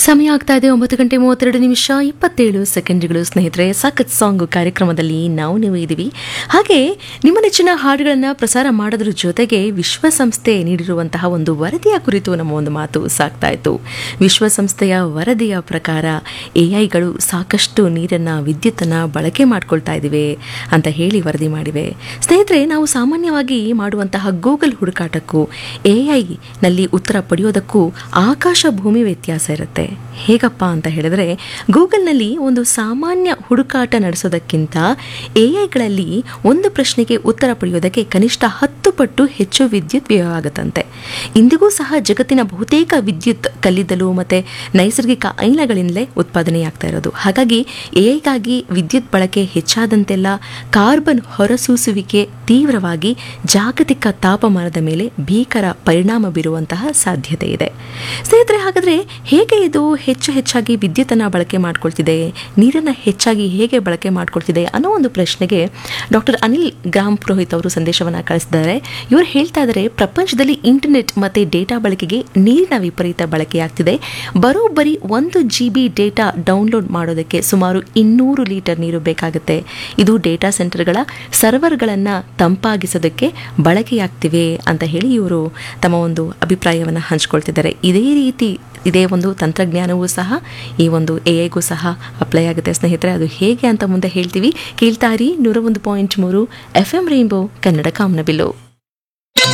ಸಮಯ ಆಗ್ತಾ ಇದೆ ಒಂಬತ್ತು ಗಂಟೆ ಮೂವತ್ತೆರಡು ನಿಮಿಷ ಇಪ್ಪತ್ತೇಳು ಸೆಕೆಂಡ್ಗಳು ಸ್ನೇಹಿತರೆ ಸಖತ್ ಸಾಂಗ್ ಕಾರ್ಯಕ್ರಮದಲ್ಲಿ ನಾವು ನೀವು ಇದ್ದೀವಿ ಹಾಗೆ ನಿಮ್ಮ ನೆಚ್ಚಿನ ಹಾಡುಗಳನ್ನು ಪ್ರಸಾರ ಮಾಡೋದ್ರ ಜೊತೆಗೆ ವಿಶ್ವಸಂಸ್ಥೆ ನೀಡಿರುವಂತಹ ಒಂದು ವರದಿಯ ಕುರಿತು ನಮ್ಮ ಒಂದು ಮಾತು ಸಾಕ್ತಾ ಇತ್ತು ವಿಶ್ವಸಂಸ್ಥೆಯ ವರದಿಯ ಪ್ರಕಾರ ಎ ಐಗಳು ಸಾಕಷ್ಟು ನೀರನ್ನು ವಿದ್ಯುತ್ತನ್ನು ಬಳಕೆ ಮಾಡ್ಕೊಳ್ತಾ ಇದ್ದೀವಿ ಅಂತ ಹೇಳಿ ವರದಿ ಮಾಡಿವೆ ಸ್ನೇಹಿತರೆ ನಾವು ಸಾಮಾನ್ಯವಾಗಿ ಮಾಡುವಂತಹ ಗೂಗಲ್ ಹುಡುಕಾಟಕ್ಕೂ ಎ ಐನಲ್ಲಿ ಉತ್ತರ ಪಡೆಯೋದಕ್ಕೂ ಆಕಾಶ ಭೂಮಿ ವ್ಯತ್ಯಾಸ ಇರುತ್ತೆ ಹೇಗಪ್ಪ ಅಂತ ಹೇಳಿದ್ರೆ ಗೂಗಲ್ನಲ್ಲಿ ಒಂದು ಸಾಮಾನ್ಯ ಹುಡುಕಾಟ ನಡೆಸೋದಕ್ಕಿಂತ ಎ ಐಗಳಲ್ಲಿ ಒಂದು ಪ್ರಶ್ನೆಗೆ ಉತ್ತರ ಪಡೆಯೋದಕ್ಕೆ ಕನಿಷ್ಠ ಹತ್ತು ಪಟ್ಟು ಹೆಚ್ಚು ವಿದ್ಯುತ್ ವ್ಯಯವಾಗುತ್ತಂತೆ ಇಂದಿಗೂ ಸಹ ಜಗತ್ತಿನ ಬಹುತೇಕ ವಿದ್ಯುತ್ ಕಲ್ಲಿದ್ದಲು ಮತ್ತು ನೈಸರ್ಗಿಕ ಅನಿಲಗಳಿಂದಲೇ ಉತ್ಪಾದನೆಯಾಗ್ತಾ ಇರೋದು ಹಾಗಾಗಿ ಎ ಐಗಾಗಿ ವಿದ್ಯುತ್ ಬಳಕೆ ಹೆಚ್ಚಾದಂತೆಲ್ಲ ಕಾರ್ಬನ್ ಹೊರಸೂಸುವಿಕೆ ತೀವ್ರವಾಗಿ ಜಾಗತಿಕ ತಾಪಮಾನದ ಮೇಲೆ ಭೀಕರ ಪರಿಣಾಮ ಬೀರುವಂತಹ ಸಾಧ್ಯತೆ ಇದೆ ಸ್ನೇಹಿತರೆ ಹಾಗಾದರೆ ಹೇಗೆ ಇದು ಹೆಚ್ಚು ಹೆಚ್ಚಾಗಿ ವಿದ್ಯುತ್ತನ್ನು ಬಳಕೆ ಮಾಡ್ಕೊಳ್ತಿದೆ ನೀರನ್ನು ಹೆಚ್ಚಾಗಿ ಹೇಗೆ ಬಳಕೆ ಮಾಡ್ಕೊಳ್ತಿದೆ ಅನ್ನೋ ಒಂದು ಪ್ರಶ್ನೆಗೆ ಡಾಕ್ಟರ್ ಅನಿಲ್ ಗ್ರಾಮ್ ಪುರೋಹಿತ್ ಅವರು ಸಂದೇಶವನ್ನು ಕಳಿಸಿದ್ದಾರೆ ಇವರು ಹೇಳ್ತಾ ಇದ್ದಾರೆ ಪ್ರಪಂಚದಲ್ಲಿ ಇಂಟರ್ನೆಟ್ ಮತ್ತು ಡೇಟಾ ಬಳಕೆಗೆ ನೀರಿನ ವಿಪರೀತ ಬಳಕೆಯಾಗ್ತಿದೆ ಬರೋಬ್ಬರಿ ಒಂದು ಜಿ ಬಿ ಡೇಟಾ ಡೌನ್ಲೋಡ್ ಮಾಡೋದಕ್ಕೆ ಸುಮಾರು ಇನ್ನೂರು ಲೀಟರ್ ನೀರು ಬೇಕಾಗುತ್ತೆ ಇದು ಡೇಟಾ ಸೆಂಟರ್ಗಳ ಸರ್ವರ್ಗಳನ್ನು ತಂಪಾಗಿಸೋದಕ್ಕೆ ಬಳಕೆಯಾಗ್ತಿವೆ ಅಂತ ಹೇಳಿ ಇವರು ತಮ್ಮ ಒಂದು ಅಭಿಪ್ರಾಯವನ್ನು ಹಂಚ್ಕೊಳ್ತಿದ್ದಾರೆ ಇದೇ ರೀತಿ ಇದೇ ಒಂದು ತಂತ್ರಜ್ಞಾನವೂ ಸಹ ಈ ಒಂದು ಎ ಐಗೂ ಸಹ ಅಪ್ಲೈ ಆಗುತ್ತೆ ಸ್ನೇಹಿತರೆ ಅದು ಹೇಗೆ ಅಂತ ಮುಂದೆ ಹೇಳ್ತೀವಿ ಕೇಳ್ತಾರಿ ನೂರ ಒಂದು ಪಾಯಿಂಟ್ ಮೂರು ಎಫ್ ಎಂ ರೈನ್ಬೋ ಕನ್ನಡ ಕಾಮನಬಿಲ್ಲು